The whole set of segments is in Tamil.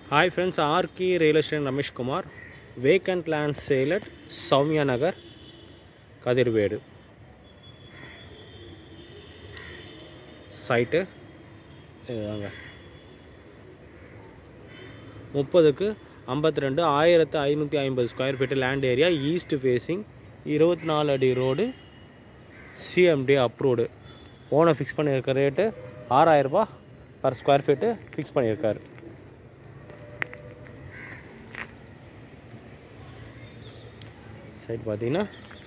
hi friends R K real estate Ramesh Kumar vacant land sale at Soumya Nagar Kathirvedu site இதுதாங்க முப்பதுக்கு ஐம்பத்தி ரெண்டு ஆயிரத்து ஐநூற்றி ஐம்பது square feet land area east facing இருபத்தி நாலு அடி road CMDA approved owner fix பண்ணியிருக்க ரேட்டு ஆறாயிரரூபா பர் ஸ்கொயர் ஃபீட்டு ஃபிக்ஸ் பண்ணியிருக்காரு சைட் பார்த்தீங்கன்னா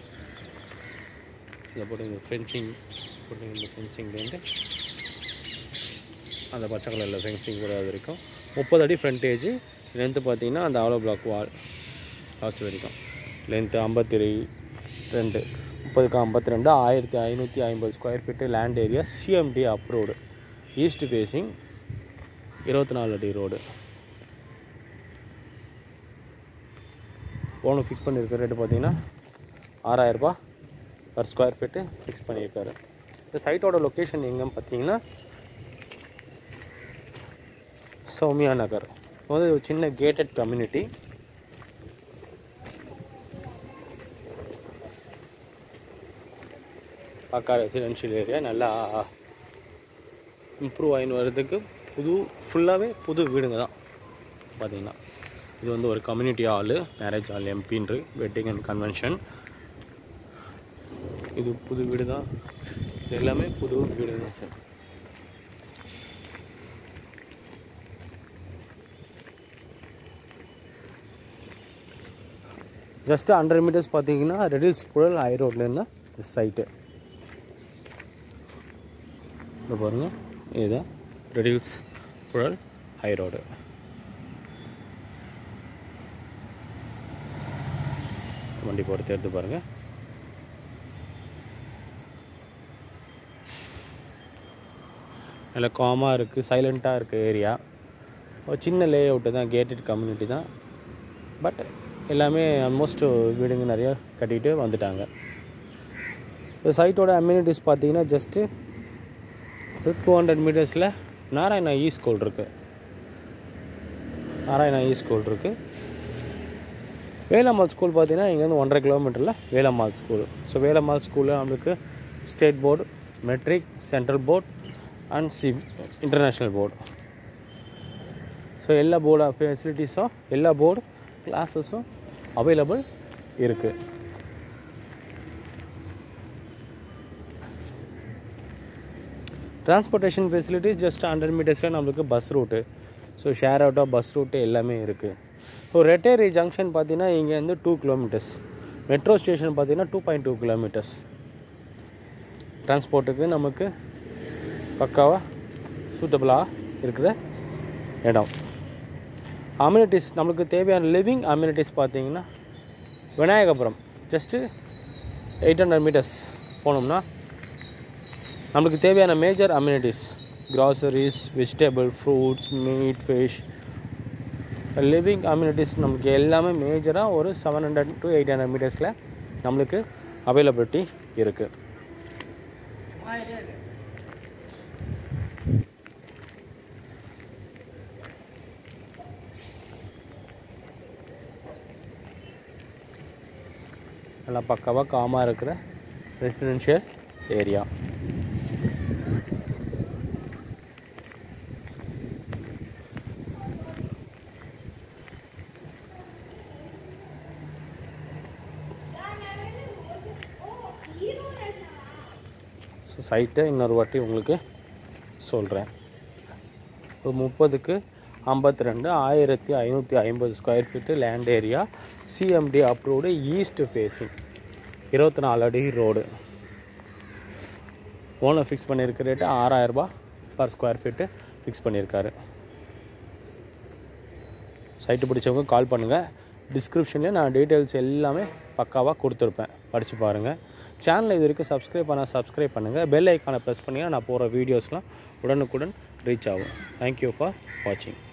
இதை போட்டு இந்த ஃபென்சிங் போட்டு இந்த ஃபென்சிங்லேருந்து அந்த பச்சை கலரில் ஃபென்சிங் கூட அது வரைக்கும் முப்பது அடி ஃப்ரண்டேஜ் லென்த்து பார்த்தீங்கன்னா அந்த ஆலோ பிளாக் வால் லாஸ்ட் வரைக்கும் லென்த்து ஐம்பத்தி ரெண்டு முப்பதுக்கு ஐம்பத்தி ரெண்டு ஆயிரத்தி ஐநூற்றி ஐம்பது square feet land area CMDA approved east facing இருபத்தி நாலு அடி ரோடு ஓனர் ஃபிக்ஸ் பண்ணியிருக்க ரேட்டு பார்த்தீங்கன்னா ஆறாயிரரூபா பர் ஸ்கொயர் ஃபீட்டு ஃபிக்ஸ் பண்ணியிருக்காரு இந்த சைட்டோட லொக்கேஷன் எங்கன்னு பார்த்தீங்கன்னா சௌமியா நகர் இது வந்து ஒரு சின்ன கேட்டட் கம்யூனிட்டி பக்கா ரெசிடென்ஷியல் ஏரியா நல்லா இம்ப்ரூவ் ஆகின்னு வர்றதுக்கு புது ஃபுல்லாகவே புது வீடுங்க தான் பார்த்தீங்கன்னா இது வந்து ஒரு கம்யூனிட்டி ஹாலு மேரேஜ் ஹால் எம்பின்று வெட்டிங் அண்ட் கன்வென்ஷன் இது புது வீடு தான் இது எல்லாமே புது வீடு தான் சார் ஜஸ்ட் ஹண்ட்ரட் மீட்டர்ஸ் பார்த்தீங்கன்னா ரெடில்ஸ் புழல் ஹை ரோட்லேருந்து இந்த சைட்டு இப்போ பாருங்கள் இதுதான் ரெடில்ஸ் புழல் ஹை ரோடு வண்டி போட்டு எடுத்து பாருங்கள் நல்ல காமாக இருக்குது சைலண்ட்டாக இருக்குது ஏரியா ஒரு சின்ன லே அவுட்டு தான் கேட்டட் கம்யூனிட்டி தான் பட் எல்லாமே ஆல்மோஸ்ட் வீடுங்க நிறைய கட்டிட்டு வந்துட்டாங்க இந்த சைட்டோட அம்யூனிட்டிஸ் பார்த்தீங்கன்னா ஜஸ்ட்டு டூ ஹண்ட்ரட் மீட்டர்ஸில் நாராயணா ஈ ஸ்கூல் இருக்குது நாராயணா ஈ ஸ்கூல் இருக்குது வேலம்மாள் ஸ்கூல் பார்த்தீங்கன்னா இங்கேருந்து ஒன்றரை கிலோமீட்டரில் வேலம்மாள் ஸ்கூல் ஸோ வேலம்மாள் ஸ்கூலில் நம்மளுக்கு state board matric central board and C international board so எல்லா போர்டு ஃபெசிலிட்டிஸும் எல்லா போர்டு கிளாஸஸும் அவைலபிள் இருக்குது டிரான்ஸ்போர்ட்டேஷன் ஃபெசிலிட்டிஸ் ஜஸ்ட் ஹண்ட்ரட் மீட்டர்ஸில் நம்மளுக்கு பஸ் ரூட்டு ஸோ ஷேர் அவுட்டாக பஸ் ரூட்டு எல்லாமே இருக்குது ஸோ ரெட்டேரி ஜங்ஷன் பார்த்தீங்கன்னா இங்கேருந்து டூ கிலோமீட்டர்ஸ் மெட்ரோ ஸ்டேஷன் பார்த்தீங்கன்னா டூ பாயிண்ட் டூ கிலோமீட்டர்ஸ் டிரான்ஸ்போர்ட்டுக்கு நமக்கு பக்காவாக சூட்டபுளாக இருக்கிற இடம் அம்யூனிட்டிஸ் நம்மளுக்கு தேவையான லிவிங் அம்யூனிட்டிஸ் பார்த்தீங்கன்னா Vinayagapuram just eight hundred metres போனோம்னா நம்மளுக்கு தேவையான major amenities groceries vegetable fruits meat fish living amenities நமக்கு எல்லாமே மேஜராக ஒரு seven hundred to eight hundred மீட்டர்ஸில் நம்மளுக்கு அவைலபிலிட்டி இருக்குது நல்லா பக்காவாக காமாக இருக்கிற ரெசிடென்ஷியல் ஏரியா ஸோ சைட்டை இன்னொரு வாட்டி உங்களுக்கு சொல்கிறேன் இப்போ முப்பதுக்கு ஐம்பத்தி ரெண்டு ஆயிரத்தி ஐநூற்றி ஐம்பது square feet land area CMDA approved east facing இருபத்தி நாலு அடி ரோடு ஓனர் ஃபிக்ஸ் பண்ணியிருக்க ரேட்டு ஆறாயிரரூபா பர் ஸ்கொயர் ஃபீட்டு ஃபிக்ஸ் பண்ணியிருக்காரு சைட்டு பிடிச்சவங்க கால் பண்ணுங்கள் டிஸ்கிரிப்ஷன்லேயே நான் டீட்டெயில்ஸ் எல்லாமே பக்காவாக கொடுத்துருப்பேன் படித்து பாருங்கள் சேனலை இது வரைக்கும் சப்ஸ்கிரைப் பண்ணால் சப்ஸ்கிரைப் பண்ணுங்கள் பெல் ஐக்கானை ப்ரெஸ் பண்ணிங்கன்னா நான் போகிற வீடியோஸ்லாம் உடனுக்குடன் ரீச் ஆகும் தேங்க்யூ ஃபார் வாட்சிங்